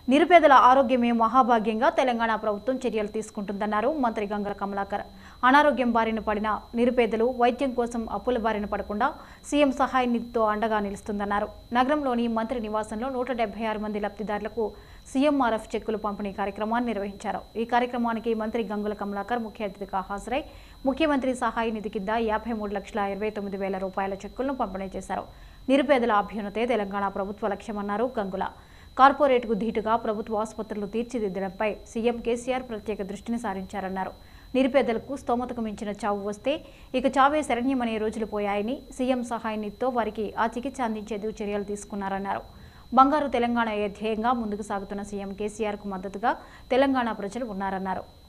నిరుపేదల ఆరోగ్యమే మహాభాగ్యంగా తెలంగాణ ప్రభుత్వం చర్యలు తీసుకుంటుందన్నారు మంత్రి గంగల కమలాకర్ అనారోగ్యం బారిన పడిన నిరుపేదలు వైద్యం కోసం అప్పుల బారిన పడకుండా సీఎం సహాయ నిధితో అండగా నిలుస్తుందన్నారు నగరంలోని మంత్రి నివాసంలో నూట డెబ్బై ఆరు మంది లబ్ధిదారులకు సీఎంఆర్ఎఫ్ చెక్కులు పంపిణీ కార్యక్రమాన్ని నిర్వహించారు ఈ కార్యక్రమానికి మంత్రి గంగుల కమలాకర్ ముఖ్య అతిథిగా హాజరై ముఖ్యమంత్రి సహాయ నిధి కింద యాభై మూడు లక్షల ఇరవై తొమ్మిది వేల రూపాయల చెక్కులను పంపిణీ చేశారు నిరుపేదల అభ్యున్నతే తెలంగాణ ప్రభుత్వ లక్ష్యమన్నారు గంగుల కార్పొరేట్కు ధీటుగా ప్రభుత్వ ఆసుపత్రులు తీర్చిదిద్దడంపై సీఎం కేసీఆర్ ప్రత్యేక దృష్టిని సారించారన్నారు నిరుపేదలకు స్తోమతకు మించిన చావు వస్తే ఇక చావే శరణ్యమనే రోజులు పోయాయని సీఎం సహాయ నిధితో వారికి ఆ చికిత్స అందించేందుకు చర్యలు తీసుకున్నారన్నారు బంగారు తెలంగాణ ధ్యేయంగా ముందుకు సాగుతున్న సీఎం కేసీఆర్కు మద్దతుగా తెలంగాణ ప్రజలు ఉన్నారన్నారు